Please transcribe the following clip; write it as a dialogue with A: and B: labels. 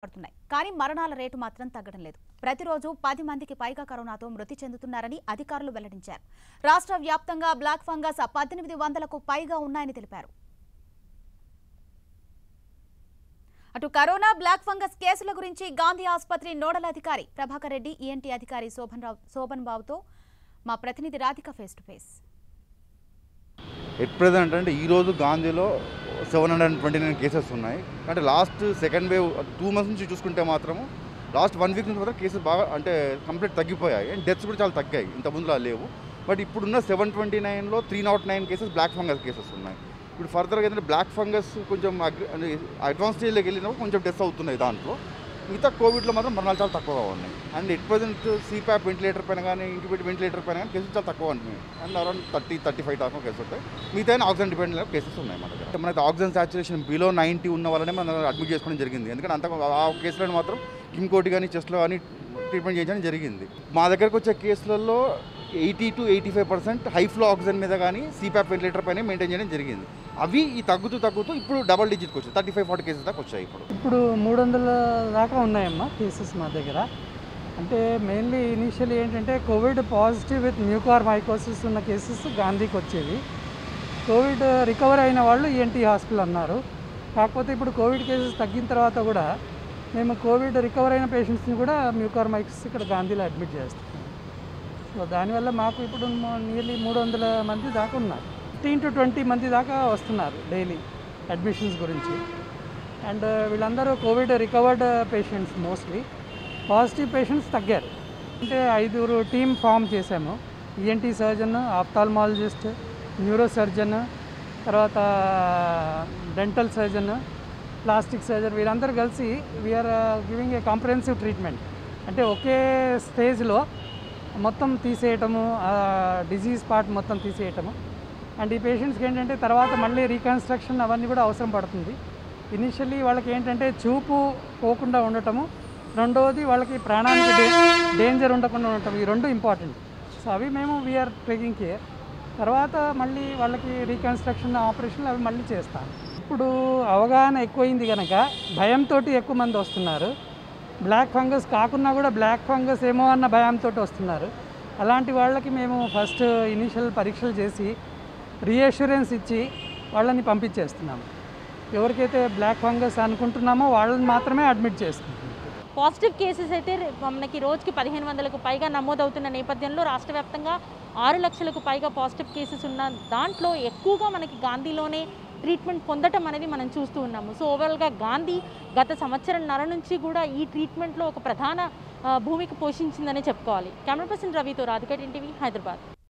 A: పడుతున్నాయి కానీ మరణాల రేటు మాత్రం తగ్గడం లేదు ప్రతిరోజు పది మందికి పైగా కరోనాతో మృతి చెందుతున్నారని అధికారులు వెల్లడించారు రాష్ట్ర వ్యాప్తంగా బ్లాక్ ఫంగస్ పద్దెనిమిది వందలకు పైగా ఉన్నాయని తెలిపారు అటు కరోనా బ్లాక్ ఫంగస్ కేసుల గురించి గాంధీ ఆసుపత్రి నోడల్ అధికారి ప్రభాకర్ రెడ్డి ఈఎన్టీ అధికారి శోభన్ రావు శోభన్ బాబుతో మా ప్రతినిధి Radhika face to face
B: at present అంటే ఈరోజు గాంధీలో seven hundred twenty nine cases ఉన్నాయి అంటే last second wave two months నుంచి చూసుకుంటే మాత్రము లాస్ట్ వన్ వీక్ నుంచి మాత్రం కేసెస్ బాగా అంటే కంప్లీట్ తగ్గిపోయాయి అండ్ డెత్స్ కూడా చాలా తగ్గాయి ఇంత ముందులా లేవు బట్ ఇప్పుడున్న సెవెన్ ట్వంటీ నైన్లో three not nine cases black fungus cases ఉన్నాయి ఇప్పుడు ఫర్దర్గా ఏంటంటే బ్లాక్ ఫంగస్ కొంచెం అడ్వాన్స్ స్టేజ్లోకి వెళ్ళినప్పుడు కొంచెం డెత్స్ అవుతున్నాయి దాంట్లో మిగతా కోవిడ్లో మాత్రం మరణాలు చాలా తక్కువగా ఉన్నాయి and at present CPAP ventilator పైన కానీ ఇంక్యుబేటర్ వెంటిలేటర్ పైన కానీ కేసెస్ చాలా తక్కువ ఉంటున్నాయి and around thirty thirty five దాకా కేసెస్ ఉంటాయి మిగతా ఆక్సిజన్ డిపెండెంట్ కేసెస్ ఉన్నాయి మన దగ్గర మనకి ఆక్సిజన్ సాచురేషన్ బిలో నైంటీ ఉన్న వాళ్ళనే మనం అడ్మిట్ చేసుకోవడం జరిగింది ఎందుకంటే అంత ఆ కేసులను మాత్రం కిమ్కోటి కానీ చెస్ట్లో కానీ ట్రీట్మెంట్ చేయించడం జరిగింది మా దగ్గరకు వచ్చే కేసులలో eighty to eighty five percent high flow oxygen మీద కానీ సిప్యాప్ వెంటిలేటర్ పైన మెయింటైన్ చేయడం జరిగింది అవి ఈ తగ్గుతూ తగ్గుతూ ఇప్పుడు డబల్ డిజిట్కి వచ్చాయి థర్టీ ఫైవ్ ఫార్టీ కేసెస్ దాకా వచ్చాయి ఇప్పుడు
C: ఇప్పుడు మూడు వందల దాకా ఉన్నాయమ్మా కేసెస్ మా దగ్గర అంటే మెయిన్లీ ఇనీషియల్ ఏంటంటే COVID positive with mucormycosis ఉన్న కేసెస్ గాంధీకి వచ్చేవి కోవిడ్ రికవర్ అయిన వాళ్ళు ఈఎన్టీ హాస్పిటల్ అన్నారు కాకపోతే ఇప్పుడు కోవిడ్ కేసెస్ తగ్గిన తర్వాత కూడా మేము కోవిడ్ రికవర్ అయిన పేషెంట్స్ని కూడా మ్యూకార్ మైకోసిస్ ఇక్కడ గాంధీలో అడ్మిట్ చేస్తాం సో దానివల్ల మాకు ఇప్పుడు నియర్లీ మూడు వందల మంది దాకా ఉన్నారు ఫిఫ్టీన్ టు ట్వంటీ మంది దాకా వస్తున్నారు డైలీ అడ్మిషన్స్ గురించి అండ్ వీళ్ళందరూ COVID recovered patients mostly positive patients తగ్గారు అంటే ఐదుగురు టీమ్ ఫామ్ చేశాము ENT surgeon ophthalmologist neuro surgeon తర్వాత డెంటల్ సర్జన్ ప్లాస్టిక్ సర్జన్ వీరందరూ కలిసి we're giving a comprehensive treatment అంటే ఒకే స్టేజ్లో మొత్తం తీసేయటము డిజీజ్ పార్ట్ మొత్తం తీసేయటము అండ్ ఈ పేషెంట్స్కి ఏంటంటే తర్వాత మళ్ళీ రీకన్స్ట్రక్షన్ అవన్నీ కూడా అవసరం పడుతుంది ఇనిషియల్లీ వాళ్ళకి ఏంటంటే చూపు పోకుండా ఉండటము రెండవది వాళ్ళకి ప్రాణానికి డే డేంజర్ ఉండకుండా ఉండటం ఈ రెండు ఇంపార్టెంట్ సో అవి మేము వీఆర్ టేకింగ్ కేర్ తర్వాత మళ్ళీ వాళ్ళకి రీకన్స్ట్రక్షన్ ఆపరేషన్లు అవి మళ్ళీ చేస్తాం ఇప్పుడు అవగాహన ఎక్కువైంది కనుక భయంతో ఎక్కువ మంది వస్తున్నారు బ్లాక్ ఫంగస్ కాకున్నా కూడా బ్లాక్ ఫంగస్ ఏమో అన్న భయంతో వస్తున్నారు అలాంటి వాళ్ళకి మేము ఫస్ట్ ఇనిషియల్ పరీక్షలు చేసి రీఅష్యూరెన్స్ ఇచ్చి వాళ్ళని పంపించేస్తున్నాము ఎవరికైతే బ్లాక్ ఫంగస్ అనుకుంటున్నామో వాళ్ళని మాత్రమే అడ్మిట్ చేస్తున్నాం
D: పాజిటివ్ కేసెస్ అయితే రే- మనకి రోజుకి పదిహేను వందలకు పైగా నమోదవుతున్న నేపథ్యంలో రాష్ట్ర వ్యాప్తంగా ఆరు లక్షలకు పైగా పాజిటివ్ కేసెస్ ఉన్న దాంట్లో ఎక్కువగా మనకి గాంధీలోనే ట్రీట్మెంట్ పొందటం అనేది మనం చూస్తూ ఉన్నాము సో ఓవరాల్గా గాంధీ గత సంవత్సరంన్నర నుంచి కూడా ఈ ట్రీట్మెంట్లో ఒక ప్రధాన ఆ, భూమిక పోషించిందనే చెప్పుకోవాలి కెమెరా పర్సన్ రవితో రాధిక టీవీ హైదరాబాద్